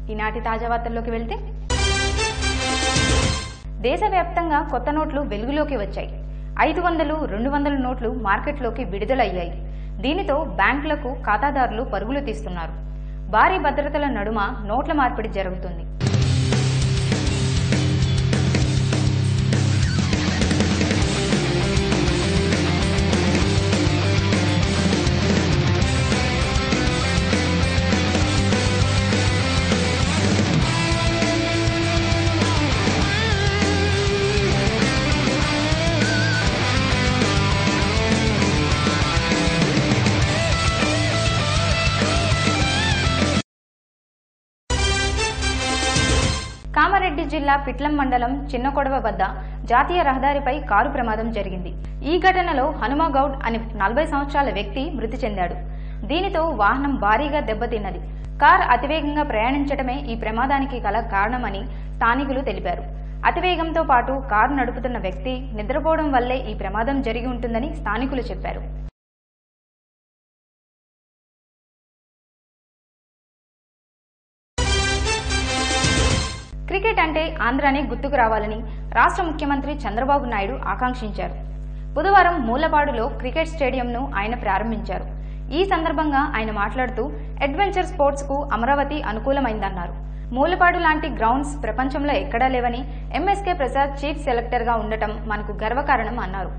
ఈనాటి తాజా వార్తల్లోకి వెళ్తే దేశవ్యాప్తంగా కొత్త నోట్లు వెలుగులోకి వచ్చాయి ఐదు వందలు రెండు వందల నోట్లు మార్కెట్లోకి విడుదలయ్యాయి దీనితో బ్యాంకులకు ఖాతాదారులు పరుగులు తీస్తున్నారు భారీ భద్రతల నడుమ నోట్ల మార్పిడి జరుగుతుంది కామారెడ్డి జిల్లా పిట్లం మండలం చిన్నకొడవ వద్ద జాతీయ రహదారిపై కారు ప్రమాదం జరిగింది ఈ ఘటనలో హనుమగౌడ్ అనే నలభై సంవత్సరాల వ్యక్తి మృతి చెందాడు దీనితో వాహనం భారీగా దెబ్బతిన్నది కార్ అతివేగంగా ప్రయాణించడమే ఈ ప్రమాదానికి గల కారణమని స్థానికులు తెలిపారు అతివేగంతో పాటు కారు నడుపుతున్న వ్యక్తి నిద్రపోవడం వల్లే ఈ ప్రమాదం జరిగి ఉంటుందని స్థానికులు చెప్పారు క్రికెట్ అంటే ఆంధ్రానే గుర్తుకు రావాలని రాష్ట్ర ముఖ్యమంత్రి చంద్రబాబు నాయుడు ఆకాంక్షించారు బుధవారం మూలపాడులో క్రికెట్ స్టేడియంను ఆయన ప్రారంభించారు ఈ సందర్భంగా ఆయన మాట్లాడుతూ అడ్వెంచర్ స్పోర్ట్స్ కు అమరావతి అనుకూలమైందన్నారు మూలపాడు లాంటి గ్రౌండ్స్ ప్రపంచంలో ఎక్కడా లేవని ఎంఎస్కే ప్రసాద్ చీఫ్ సెలెక్టర్ గా ఉండటం మనకు గర్వకారణం అన్నారు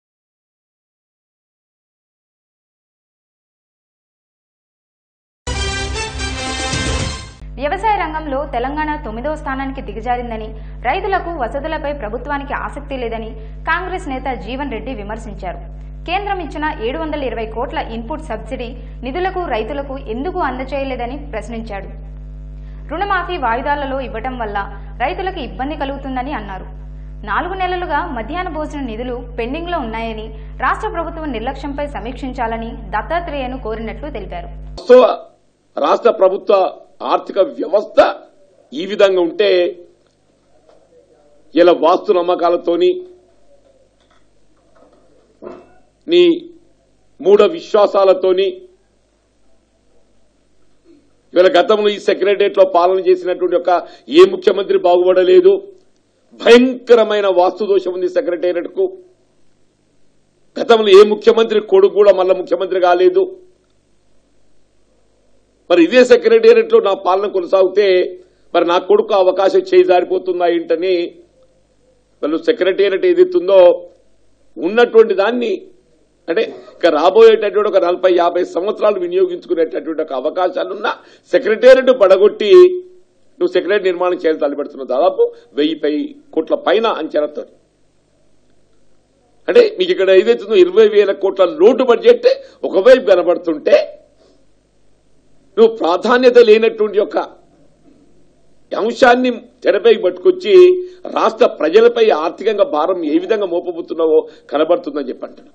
వ్యవసాయ రంగంలో తెలంగాణ తొమ్మిదవ స్థానానికి దిగజారిందని రైతులకు వసతులపై ప్రభుత్వానికి ఆసక్తి లేదని కాంగ్రెస్ నేత జీవన్ రెడ్డి విమర్శించారు కేంద్రం ఇచ్చిన ఏడు వందల ఇరవై కోట్ల ఇన్పుట్ సబ్సిడీ నిధులకు రైతులకు ఎందుకు అందచేయలేదని ప్రశ్నించాడు రుణమాఫీ వాయిదాలలో ఇవ్వటం వల్ల రైతులకు ఇబ్బంది కలుగుతుందని అన్నారు నాలుగు నెలలుగా మధ్యాహ్న భోజన నిధులు పెండింగ్లో ఉన్నాయని రాష్ట్ర ప్రభుత్వం నిర్లక్ష్యంపై సమీక్షించాలని దత్తాత్రేయను కోరినట్లు తెలిపారు వాస్తవ రాష్ట్ర ప్రభుత్వ ఆర్థిక వ్యవస్థ ఈ విధంగా ఉంటే ఇలా వాస్తు నమ్మకాలతోని నీ మూఢ విశ్వాసాలతోని ఇవాళ గతంలో ఈ సెక్రటరియట్ లో పాలన చేసినటువంటి ఒక ఏ ముఖ్యమంత్రి బాగుపడలేదు భయంకరమైన వాస్తు దోషం ఉంది సెక్రటేరియట్ కు గతంలో ఏ ముఖ్యమంత్రి కొడుకు కూడా మళ్ళా ముఖ్యమంత్రి కాలేదు మరి ఇదే సెక్రటేరియట్ లో నా పాలన కొనసాగితే మరి నా కొడుకు అవకాశం చేయి జారిపోతుందా ఏంటని వాళ్ళు సెక్రటేరియట్ ఏదైతుందో ఉన్నటువంటి దాన్ని అంటే ఇక రాబోయేటటువంటి ఒక నలభై యాభై సంవత్సరాలు వినియోగించుకునేటటువంటి ఒక అవకాశాలున్న సెక్రటేరియట్ పడగొట్టి నువ్వు సెక్రటరీ నిర్మాణం చేయాలని తలపెడుతున్నావు దాదాపు వెయ్యి పై కోట్ల పైన అంచనాతో అంటే మీకు ఇక్కడ ఏదైతుందో ఇరవై వేల కోట్ల లోటు బడ్జెట్ ఒకవైపు కనబడుతుంటే నువ్వు ప్రాధాన్యత లేనటువంటి యొక్క అంశాన్ని తెరపై పట్టుకొచ్చి రాష్ట్ర ప్రజలపై ఆర్థికంగా భారం ఏ విధంగా మోపబోతున్నావో కనబడుతుందని చెప్పంటాను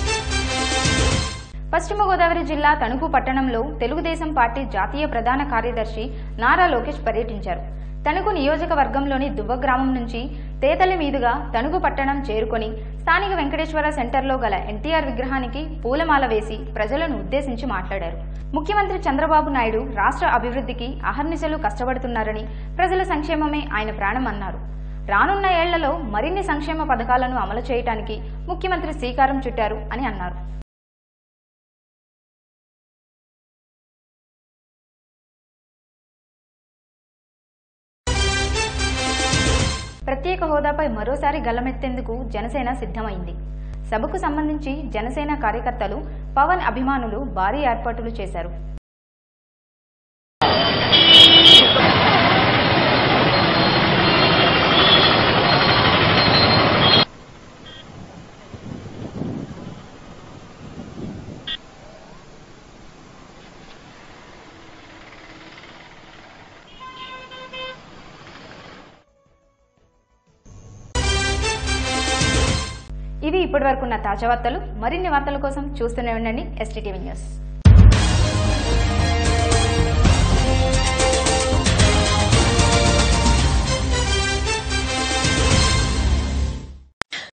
పశ్చిమ గోదావరి జిల్లా తణుకు పట్టణంలో తెలుగుదేశం పార్టీ జాతీయ ప్రధాన కార్యదర్శి నారా లోకేష్ పర్యటించారు తణుకు నియోజకవర్గంలోని దువ్వ గ్రామం నుంచి తేతలి మీదుగా తణుకు పట్టణం చేరుకొని స్థానిక వెంకటేశ్వర సెంటర్లో గల ఎన్టీఆర్ విగ్రహానికి పూలమాల వేసి ప్రజలను ఉద్దేశించి మాట్లాడారు ముఖ్యమంత్రి చంద్రబాబు నాయుడు రాష్ట్ర అభివృద్ధికి అహర్నిశలు కష్టపడుతున్నారని ప్రజల సంక్షేమమే ఆయన ప్రాణం అన్నారు రానున్న ఏళ్లలో మరిన్ని సంక్షేమ పథకాలను అమలు చేయడానికి ముఖ్యమంత్రి శ్రీకారం చుట్టారు అని అన్నారు ప్రత్యేక హోదాపై మరోసారి గల్లమెత్తేందుకు జనసేన సిద్ధమైంది సభకు సంబంధించి జనసేన కార్యకర్తలు పవన్ అభిమానులు భారీ ఏర్పాట్లు చేశారు ఇవి ఇప్పటివరకున్న తాజా వార్తలు మరిన్ని వార్తల కోసం చూస్తూనే ఉండండి ఎస్టీటీవీ న్యూస్